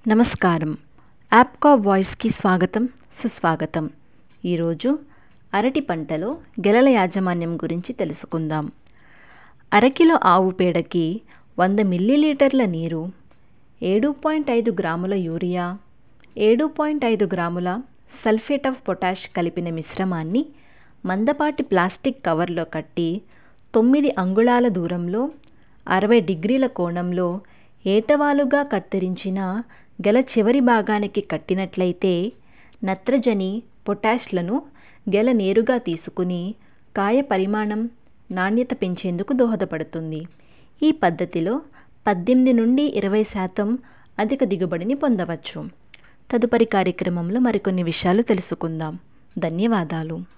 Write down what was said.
నమస్కారం యాప్కా వాయిస్కి స్వాగతం సుస్వాగతం ఈరోజు అరటి పంటలో గెలల యాజమాన్యం గురించి తెలుసుకుందాం అరకిలో ఆవు పేడకి వంద మిల్లీలీటర్ల నీరు ఏడు పాయింట్ ఐదు గ్రాముల యూరియా ఏడు పాయింట్ ఐదు గ్రాముల సల్ఫేట్ ఆఫ్ పొటాష్ కలిపిన మిశ్రమాన్ని మందపాటి ప్లాస్టిక్ కవర్లో కట్టి తొమ్మిది అంగుళాల దూరంలో అరవై డిగ్రీల కోణంలో ఏటవాలుగా కత్తిరించిన గెల చివరి భాగానికి కట్టినట్లయితే నత్రజని పొటాష్లను గెల నేరుగా తీసుకుని కాయ పరిమాణం నాణ్యత పెంచేందుకు దోహదపడుతుంది ఈ పద్ధతిలో పద్దెనిమిది నుండి ఇరవై శాతం అధిక దిగుబడిని పొందవచ్చు తదుపరి కార్యక్రమంలో మరికొన్ని విషయాలు తెలుసుకుందాం ధన్యవాదాలు